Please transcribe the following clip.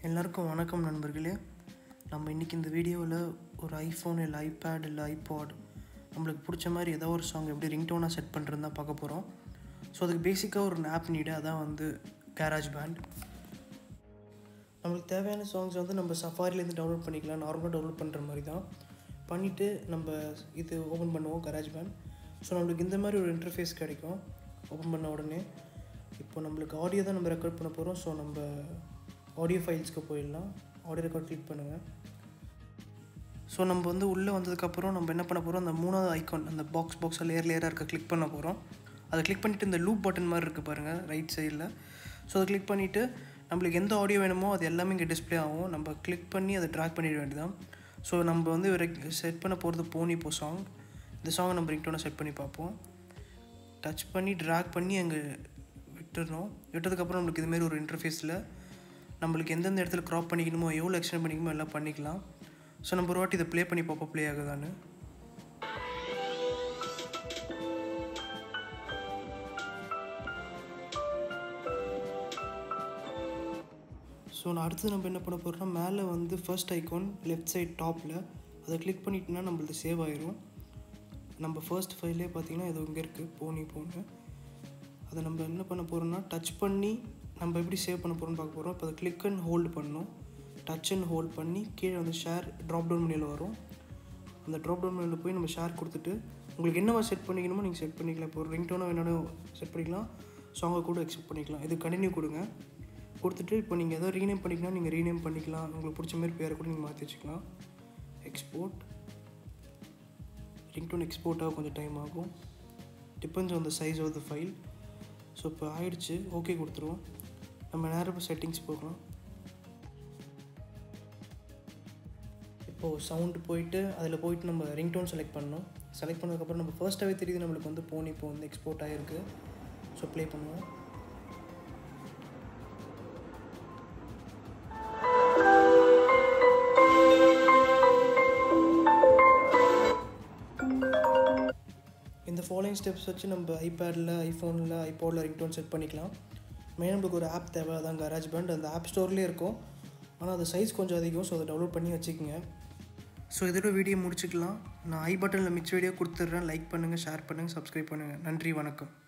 எல்லாருக்கும் வணக்கம் நண்பர்களே நம்ம இன்றைக்கி இந்த வீடியோவில் ஒரு ஐஃபோன் இல்லை ஐபேட் இல்லை ஐபாட் நம்மளுக்கு பிடிச்ச மாதிரி ஏதோ ஒரு சாங் எப்படி ரிங்டோனாக செட் பண்ணுறது தான் பார்க்க போகிறோம் ஸோ அதுக்கு பேசிக்காக ஒரு ஆப் நீடு அதான் வந்து கேராஜ் பேண்ட் நம்மளுக்கு தேவையான சாங்ஸ் வந்து நம்ம சஃபாரிலேருந்து டவுன்லோட் பண்ணிக்கலாம் நார்மலாக டவுன்லோட் பண்ணுற மாதிரி தான் பண்ணிவிட்டு நம்ம இது ஓப்பன் பண்ணுவோம் கராஜ் பேண்ட் ஸோ நம்மளுக்கு இந்த மாதிரி ஒரு இன்டர்ஃபேஸ் கிடைக்கும் ஓப்பன் பண்ண உடனே இப்போ நம்மளுக்கு ஆடியோ தான் நம்ம ரெக்கார்ட் பண்ண போகிறோம் ஸோ நம்ம ஆடியோ ஃபைல்ஸ்க்கு போயிடலாம் ஆடியோ ரெக்கார்ட் கிளிக் பண்ணுங்கள் ஸோ நம்ம வந்து உள்ளே வந்ததுக்கப்புறம் நம்ம என்ன பண்ண போகிறோம் அந்த மூணாவது ஐக்கான் அந்த பாக்ஸ் பாக்ஸில் லேயர் லேயராக இருக்க கிளிக் பண்ண போகிறோம் அதை கிளிக் பண்ணிவிட்டு இந்த லூப் பட்டன் மாதிரி இருக்குது பாருங்கள் ரைட் சைடில் ஸோ அதை கிளிக் பண்ணிவிட்டு நம்மளுக்கு எந்த ஆடியோ வேணுமோ அது எல்லாமே இங்கே டிஸ்ப்ளே ஆகும் நம்ம கிளிக் பண்ணி அதை ட்ராக் பண்ணிட வேண்டியதான் ஸோ நம்ம வந்து செட் பண்ண போகிறது போனி போ சாங் இந்த சாங்கை நம்ம ரிங்டோனை செட் பண்ணி பார்ப்போம் டச் பண்ணி ட்ராக் பண்ணி அங்கே விட்டுறணும் விட்டதுக்கப்புறம் நம்மளுக்கு இதுமாரி ஒரு இன்டர்ஃபேஸில் நம்மளுக்கு எந்தெந்த இடத்துல க்ராப் பண்ணிக்கணுமோ எவ்வளோ எக்ஸ்டெண்ட் பண்ணிக்கணுமோ எல்லாம் பண்ணிக்கலாம் ஸோ நம்ம ஒரு வாட்டி இதை ப்ளே பண்ணி பார்ப்போம் ப்ளே ஆகுதான்னு ஸோ நான் அடுத்து நம்ம என்ன பண்ண போகிறோம்னா மேலே வந்து ஃபர்ஸ்ட் ஐக்கான் லெஃப்ட் சைட் டாப்பில் அதை கிளிக் பண்ணிட்டோம்னா நம்மளுக்கு சேவ் ஆயிரும் நம்ம ஃபர்ஸ்ட் ஃபைல்லே பார்த்தீங்கன்னா இது இங்கே இருக்குது போனி போன்னு அதை நம்ம என்ன பண்ண போகிறோம்னா டச் பண்ணி நம்ம எப்படி சேவ் பண்ண போகிறோம்னு பார்க்க போகிறோம் இப்போ அதை கிளிக் அண்ட் ஹோல்டு பண்ணணும் டச் அண்ட் ஹோல்ட் பண்ணி கீழே வந்து ஷேர் ட்ராப் டவுன் மெனியில் வரும் அந்த ட்ராப் டவுன் மெனியில் போய் நம்ம ஷேர் கொடுத்துட்டு உங்களுக்கு என்னவா செட் பண்ணிக்கணுமோ நீங்கள் செட் பண்ணிக்கலாம் இப்போ ரிங் டோனாக வேணாலும் செட் பண்ணிக்கலாம் சாங்கை கூட எக்ஸெப்ட் பண்ணிக்கலாம் இது கண்டினியூ கொடுங்க கொடுத்துட்டு இப்போ நீங்கள் எதாவது ரீநேம் பண்ணிக்கலாம் நீங்கள் ரீநேம் பண்ணிக்கலாம் உங்களுக்கு பிடிச்ச மாதிரி பேரை கூட நீங்கள் மாற்றி வச்சுக்கலாம் எக்ஸ்போர்ட் ரிங்டோன் எக்ஸ்போர்ட் ஆக கொஞ்சம் டைம் ஆகும் depends on the size of the file so இப்போ ஆயிடுச்சு ஓகே கொடுத்துருவோம் நம்ம நேரம் செட்டிங்ஸ் போகலாம் இப்போது சவுண்டு போயிட்டு அதில் போயிட்டு நம்ம ரிங்டோன் செலக்ட் பண்ணோம் செலக்ட் பண்ணதுக்கப்புறம் நம்ம ஃபர்ஸ்ட்டாகவே தெரியுது நம்மளுக்கு வந்து போன் இப்போ வந்து எக்ஸ்போர்ட் ஆகிருக்கு ஸோ ப்ளே பண்ணுவோம் இந்த ஃபாலோயிங் ஸ்டெப்ஸ் வச்சு நம்ம ஐபேடில் ஐஃபோனில் ஐபாடில் ரிங்டோன் செட் பண்ணிக்கலாம் மெயின் நம்மளுக்கு ஒரு ஆப் தேவை அதான் கராஜ் பேண்ட் அந்த ஆப் ஸ்டோர்லேயே இருக்கும் ஆனால் அது சைஸ் கொஞ்சம் அதிகம் ஸோ அதை டவுன்லோட் பண்ணி வச்சுக்கோங்க ஸோ இதோட வீடியோ முடிச்சுக்கலாம் நான் ஐ பட்டனில் மிச்ச வீடியோ கொடுத்துட்றேன் லைக் பண்ணுங்கள் ஷேர் பண்ணுங்கள் சப்ஸ்கிரைப் பண்ணுங்கள் நன்றி வணக்கம்